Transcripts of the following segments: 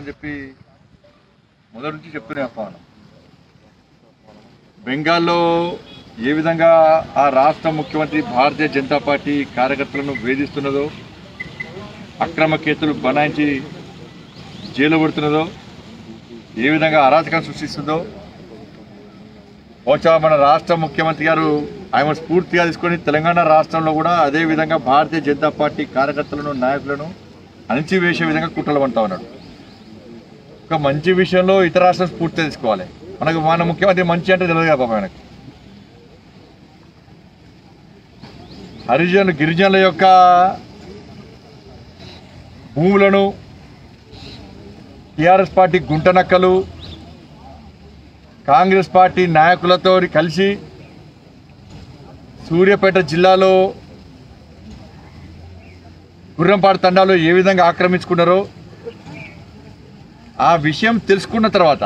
అని చెప్పి మొదటి నుంచి చెప్తూనే వస్తాను బెంగాల్లో ఏ విధంగా ఆ రాష్ట్ర ముఖ్యమంత్రి భారతీయ జనతా పార్టీ కార్యకర్తలను వేధిస్తున్నదో అక్రమ కేసులు బనాయించి జైలు పెడుతున్నదో ఏ విధంగా అరాచకం సృష్టిస్తుందో బహుశా మన రాష్ట్ర ముఖ్యమంత్రి గారు ఆయన స్ఫూర్తిగా తీసుకొని తెలంగాణ రాష్ట్రంలో కూడా అదే విధంగా భారతీయ జనతా పార్టీ కార్యకర్తలను నాయకులను అణిచివేసే విధంగా కుట్రలు పంటా ఉన్నాడు ఒక మంచి విషయంలో ఇతర రాష్ట్రం స్ఫూర్తి తీసుకోవాలి మనకు మన ముఖ్యమంత్రి మంచి అంటే తెలియదు కదా పాపం ఆయనకు హరిజనులు గిరిజనుల యొక్క భూములను టీఆర్ఎస్ పార్టీ గుంటనక్కలు కాంగ్రెస్ పార్టీ నాయకులతో కలిసి సూర్యాపేట జిల్లాలో గుర్రంపాడు తండాలో ఏ విధంగా ఆక్రమించుకున్నారో ఆ విషయం తెలుసుకున్న తర్వాత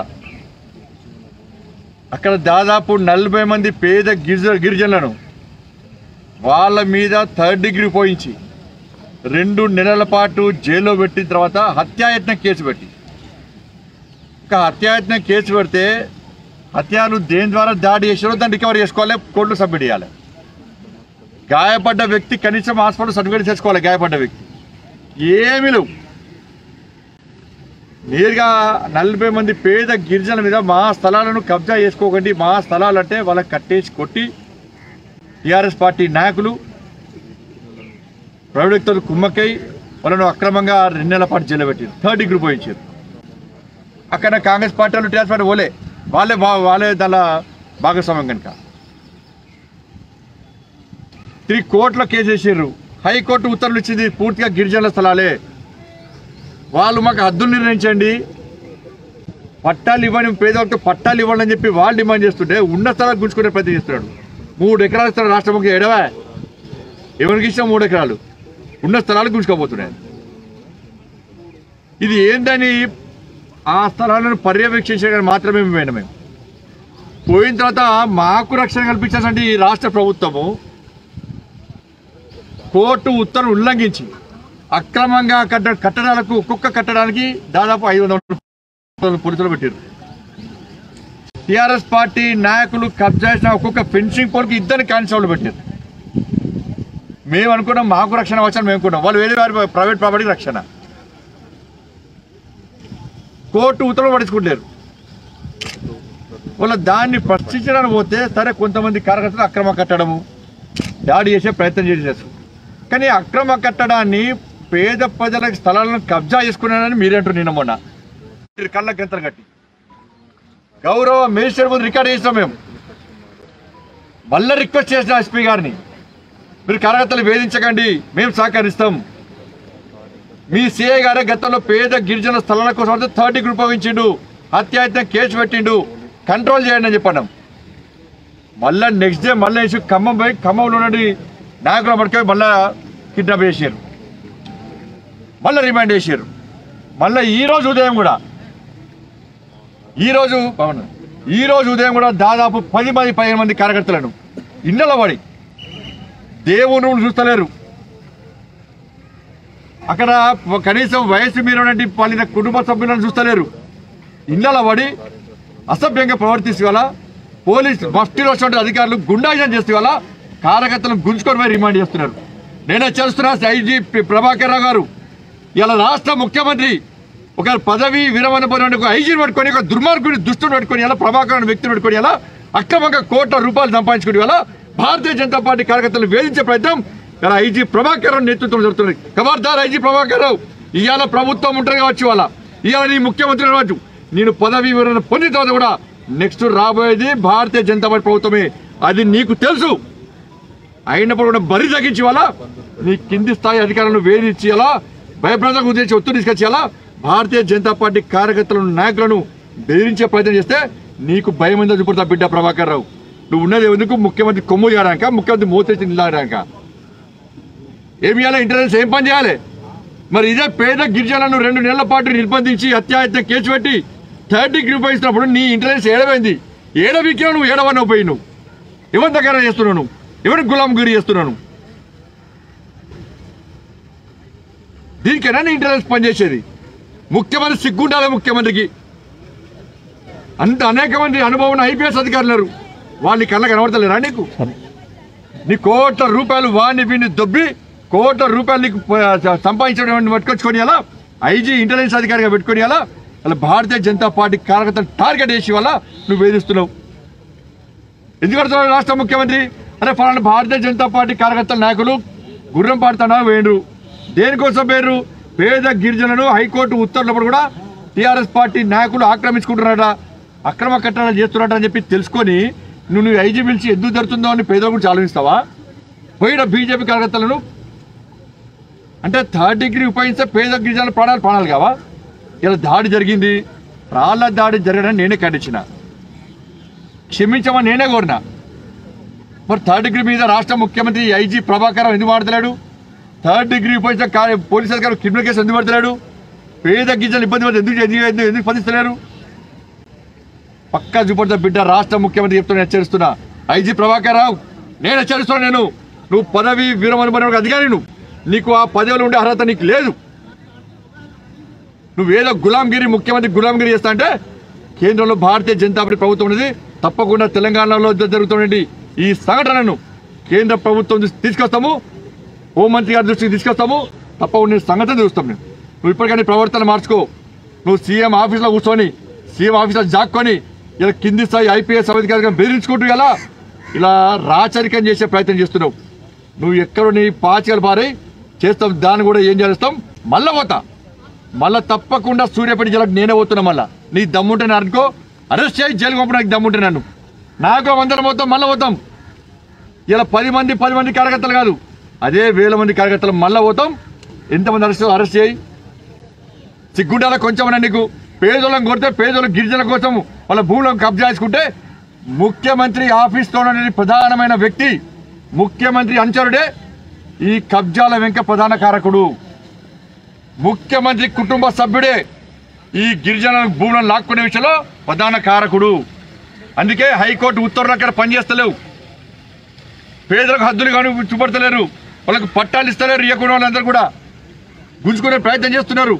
అక్కడ దాదాపు నలభై మంది పేద గిరిజ గిరిజనులను వాళ్ళ మీద థర్డ్ డిగ్రీ పోయించి రెండు నెలల పాటు జైల్లో పెట్టిన తర్వాత హత్యాయత్నం కేసు పెట్టి ఒక హత్యాయత్నం కేసు పెడితే హత్యాలు దేని ద్వారా దాడి చేసారో దాన్ని రికవర్ చేసుకోవాలి కోర్టులో సబ్మిట్ చేయాలి గాయపడ్డ వ్యక్తి కనీసం హాస్పిటల్ సర్టిఫికేట్ చేసుకోవాలి గాయపడ్డ వ్యక్తి ఏమీ లేవు నేరుగా నలభై మంది పేద గిరిజనుల మీద మా స్థలాలను కబ్జా చేసుకోకండి మా స్థలాలు అంటే వాళ్ళకి కట్టేసి కొట్టి టీఆర్ఎస్ పార్టీ నాయకులు ప్రైవేట్ వ్యక్తులు కుమ్మక్కై వాళ్ళను అక్రమంగా రెండు నెలల పాటు జైలు పెట్టారు థర్డ్ డిగ్రీ పోయించారు అక్కడ కాంగ్రెస్ పార్టీ వాళ్ళు టీఆర్ఎస్ పార్టీ ఓలే వాళ్ళే బా వాళ్ళే దానిలో భాగస్వామ్యం కనుక తిరిగి కోర్టులో కేసు వేసారు హైకోర్టు ఉత్తర్వులు ఇచ్చింది పూర్తిగా గిరిజనుల స్థలాలే వాళ్ళు మాకు హద్దులు నిర్ణయించండి పట్టాలు ఇవ్వని పేదవాళ్ళకి పట్టాలు ఇవ్వండి అని చెప్పి వాళ్ళు డిమాండ్ చేస్తుంటే ఉన్న స్థలాలు గుంజుకునే ప్రయత్నం చేస్తున్నాడు మూడు ఎకరాల స్థలం రాష్ట్ర ముఖ్య ఎడవా ఎవరికి ఇష్టం మూడు ఎకరాలు ఉన్న స్థలాలు గుంజుకోబోతున్నాయి ఇది ఏందని ఆ స్థలాలను పర్యవేక్షించడానికి మాత్రమే మేము పోయినాం మేము పోయిన తర్వాత మాకు రక్షణ కల్పించాల్సిన ఈ రాష్ట్ర ప్రభుత్వము కోర్టు ఉత్తర్వులు ఉల్లంఘించి అక్రమంగా కట్ట కట్టడాలకు ఒక్కొక్క కట్టడానికి దాదాపు ఐదు వందల పోలీసులు పెట్టారు టిఆర్ఎస్ పార్టీ నాయకులు కబ్జా చేసిన ఒక్కొక్క ఫెన్సింగ్ పోల్కి ఇద్దరు కానిస్టేబుల్ పెట్టారు మేము అనుకున్నాం మాకు రక్షణ వచ్చాను మేము అనుకున్నాం వాళ్ళు వేరే వారి ప్రైవేట్ ప్రాపర్టీకి రక్షణ కోర్టు ఉత్తర్వులు పట్టించుకుంటారు వాళ్ళ దాన్ని ప్రశ్నించడానికి పోతే సరే కొంతమంది కార్యకర్తలు అక్రమ కట్టడము దాడి చేసే ప్రయత్నం చేసేసారు కానీ అక్రమ కట్టడాన్ని పేద ప్రజల స్థలాలను కబ్జా చేసుకున్నానని మీరేంటారు నిన్న మొన్న కళ్ళ గంతలు కట్టి గౌరవ మినిస్టర్ ముందు రికార్డ్ చేసినాం మేము మళ్ళీ రిక్వెస్ట్ చేసిన ఎస్పీ గారిని మీరు కార్యకర్తలు వేధించకండి మేము సహకరిస్తాం మీ సిఐ గారే గతంలో పేద గిరిజన స్థలాల కోసం అయితే థర్డ్ డిగ్రీ ఉపయోగించిండు హత్యాయత్నం కేసు పెట్టిండు కంట్రోల్ చేయండి అని చెప్పాను మళ్ళా నెక్స్ట్ డే మళ్ళీ వేసి ఖమ్మం పోయి ఖమ్మంలో నుండి నాయకుల పట్టుకొని మళ్ళా కిడ్నాప్ చేసారు మళ్ళీ రిమాండ్ చేశారు మళ్ళీ ఈ రోజు ఉదయం కూడా ఈ రోజు పవన్ ఈ రోజు ఉదయం కూడా దాదాపు పది మంది పదిహేను మంది కార్యకర్తలను ఇళ్ళలో పడి దేవుని చూస్తలేరు అక్కడ కనీసం వయసు మీరున్నటువంటి పలిన కుటుంబ సభ్యులను చూస్తలేరు ఇళ్ళలో పడి అసభ్యంగా ప్రవర్తిస్తే వల్ల పోలీస్ మఫ్టీలో వచ్చినటువంటి అధికారులు గుండాయిజం చేస్తే వల్ల కార్యకర్తలను గుంజుకొని పోయి రిమాండ్ చేస్తున్నారు నేనే చేస్తున్నా ఐజీ ప్రభాకర్ రావు గారు ఇలా రాష్ట్ర ముఖ్యమంత్రి ఒక పదవి విరమణ పొందిన ఒక ఐజీని పట్టుకొని ఒక దుర్మార్గుని దుష్టుని పట్టుకొని ఎలా ప్రభాకర్ అనే వ్యక్తిని పట్టుకొని ఎలా అక్రమంగా కోట్ల రూపాయలు సంపాదించుకుని ఎలా భారతీయ జనతా పార్టీ కార్యకర్తలు వేధించే ప్రయత్నం ఇలా ఐజీ ప్రభాకర్ రావు నేతృత్వం జరుగుతుంది ఖబర్దార్ ఐజీ ప్రభాకర్ రావు ఇవాళ ప్రభుత్వం ఉంటుంది కావచ్చు వాళ్ళ ఇవాళ నీ ముఖ్యమంత్రి కావచ్చు నేను పదవి విరమణ పొందిన తర్వాత కూడా నెక్స్ట్ రాబోయేది భారతీయ జనతా పార్టీ ప్రభుత్వమే అది నీకు తెలుసు అయినప్పుడు కూడా బరి తగ్గించి వల్ల నీ కింది స్థాయి అధికారులను వేధించి అలా భయప్రదకు ఉద్దేశించి ఒత్తిడి తీసుకొచ్చి అలా భారతీయ జనతా పార్టీ కార్యకర్తలను నాయకులను బెదిరించే ప్రయత్నం చేస్తే నీకు భయం ఉందో చూపుతా బిడ్డ ప్రభాకర్ రావు నువ్వు ఉన్నది ఎందుకు ముఖ్యమంత్రి కొమ్ము చేయడానిక ముఖ్యమంత్రి మోసేసి నిలడానికి ఏమి చేయాలి ఇంటెలిజెన్స్ ఏం పని చేయాలి మరి ఇదే పేద గిరిజనులను రెండు నెలల పాటు నిర్బంధించి హత్యాయత్నం కేసు పెట్టి థర్డ్ డిగ్రీ ఉపయోగిస్తున్నప్పుడు నీ ఇంటెలిజెన్స్ ఏడవైంది ఏడవిక్కినా నువ్వు ఏడవన్నావు పోయి నువ్వు ఎవరి దగ్గర చేస్తున్నావు నువ్వు ఎవరికి గులాం గిరి చేస్తున్నాను దీనికైనా నీ ఇంటెలిజెన్స్ పనిచేసేది ముఖ్యమంత్రి సిగ్గుండాలి ముఖ్యమంత్రికి అంత అనేక మంది అనుభవం ఉన్న ఐపీఎస్ అధికారులు ఉన్నారు. వాళ్ళని కళ్ళ కనబడతలేరా నీకు నీ కోట్ల రూపాయలు వాడిని వీడిని దొబ్బి కోట్ల రూపాయలు నీకు ప- సంపాదించడం పట్టుకొచ్చుకొని అలా ఐజీ ఇంటెలిజెన్స్ అధికారిగా పెట్టుకొని అలా అలా భారతీయ జనతా పార్టీ కార్యకర్తలు టార్గెట్ చేసి వల్ల నువ్వు వేధిస్తున్నావు ఎందుకు కడుతున్నావు రాష్ట్ర ముఖ్యమంత్రి అరే ఫలానా భారతీయ జనతా పార్టీ కార్యకర్తల నాయకులు గుర్రం పాడుతానా వేండ్రు దేనికోసం పేరు పేద గిరిజనులు హైకోర్టు ఉత్తర్వులప్పుడు కూడా టీఆర్ఎస్ పార్టీ నాయకులు ఆక్రమించుకుంటున్నారట అక్రమ కట్టడాలు చేస్తున్నారట అని చెప్పి తెలుసుకొని నువ్వు నువ్వు ఐజీ పిలిచి ఎందుకు జరుగుతుందో అని పేదల గురించి ఆలోచిస్తావా పోయిన బీజేపీ కార్యకర్తలను అంటే థర్డ్ డిగ్రీ ఉపయోగిస్తే పేద గిరిజనుల ప్రాణాలు ప్రాణాలు కావా ఇలా దాడి జరిగింది రాళ్ళ దాడి జరగడం నేనే ఖండించిన క్షమించమని నేనే కోరినా మరి థర్డ్ డిగ్రీ మీద రాష్ట్ర ముఖ్యమంత్రి ఐజీ ప్రభాకర్ ఎందుకు మాడతలేడు థర్డ్ డిగ్రీ ఉపయోగించిన కా- పోలీస్ అధికారులు క్రిమినల్ కేసు ఎందుకు పడతలేడు పేద గిరిజనులు ఇబ్బంది పడి ఎందుకు ఎందుకు ఎందుకు- ఎందుకు స్పందిస్తలేరు పక్కా చూపడుతా బిడ్డ రాష్ట్ర ముఖ్యమంత్రి చెప్తున్నా హెచ్చరిస్తున్నా ఐజీ ప్రభాకర్ రావు నేను హెచ్చరిస్తున్నా నేను నువ్వు పదవి వీరమనుమని అధికారి నువ్వు నీకు ఆ పదవిలో ఉండే అర్హత నీకు లేదు నువ్వేదో గులాంగిరి ముఖ్యమంత్రి గులాంగిరి చేస్తా అంటే కేంద్రంలో భారతీయ జనతా పార్టీ ప్రభుత్వం ఉన్నది తప్పకుండా తెలంగాణలో జ- జరుగుతున్నటువంటి ఈ సంఘటనను కేంద్ర ప్రభుత్వం దృష్టికి తీసుకొస్తాము హోంమంత్రి గారి దృష్టికి తీసుకొస్తాము తప్పకుండా నీ సంగతి చూస్తాం నేను నువ్వు ఇప్పటికైనా నీ ప్రవర్తన మార్చుకో నువ్వు సీఎం ఆఫీస్లో కూర్చొని సీఎం ఆఫీస్లో జాక్కొని ఇలా కింది స్థాయి ఐపీఎస్ అధికారిగా బెదిరించుకుంటూ ఇలా ఇలా రాచరికం చేసే ప్రయత్నం చేస్తున్నావు నువ్వు ఎక్కడో నీ పాచికలు పారై చేస్తాం దాన్ని కూడా ఏం చేస్తాం మళ్ళా పోతా మళ్ళా తప్పకుండా సూర్యాపేట జిల్లాకు నేనే పోతున్నా మళ్ళా నీ దమ్ముంటే నన్ను అనుకో అరెస్ట్ చేయి జైలు పంప నాకు దమ్ముంటే నన్ను నాకు వందల పోతాం మళ్ళా పోతాం ఇలా పది మంది పది మంది కార్యకర్తలు కాదు అదే వేల మంది కార్యకర్తలు మళ్ళా పోతాం ఎంతమంది అరెస్ట్ అరెస్ట్ చేయి సిగ్గుండాల కొంచెం నీకు పేదోళ్ళని కొడితే పేదోళ్ళ గిరిజనుల కోసం వాళ్ళ భూములను కబ్జా చేసుకుంటే ముఖ్యమంత్రి ఆఫీస్లో ఉన్న ప్రధానమైన వ్యక్తి ముఖ్యమంత్రి అనుచరుడే ఈ కబ్జాల వెంక ప్రధాన కారకుడు ముఖ్యమంత్రి కుటుంబ సభ్యుడే ఈ గిరిజన భూములను లాక్కునే విషయంలో ప్రధాన కారకుడు అందుకే హైకోర్టు ఉత్తర్వులు అక్కడ పనిచేస్తలేవు పేదలకు హద్దులు కానీ చూపడతలేరు వాళ్ళకు పట్టాలు ఇస్తలేరు ఇవ్వకుండా వాళ్ళందరూ కూడా గుంజుకునే ప్రయత్నం చేస్తున్నారు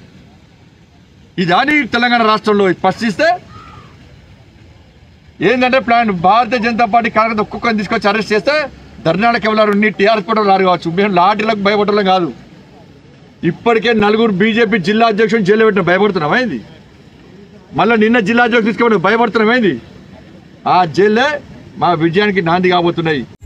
ఇదాని తెలంగాణ రాష్ట్రంలో స్పష్టిస్తే ఏంటంటే ప్లాన్ భారతీయ జనతా పార్టీ కార్యకర్త ఒక్కొక్కరిని తీసుకొచ్చి అరెస్ట్ చేస్తే ధర్నాలకు ఎవరు నీ టీఆర్ఎస్ కూడా రారు కావచ్చు మేము లాఠీలకు భయపడడం కాదు ఇప్పటికే నలుగురు బీజేపీ జిల్లా అధ్యక్షుడు జైలు పెట్టిన భయపడుతున్నాం ఏంది మళ్ళీ నిన్న జిల్లా అధ్యక్షుడు తీసుకొని భయపడుతున్నాం ఏంది ఆ జైలే మా విజయానికి నాంది కాబోతున్నాయి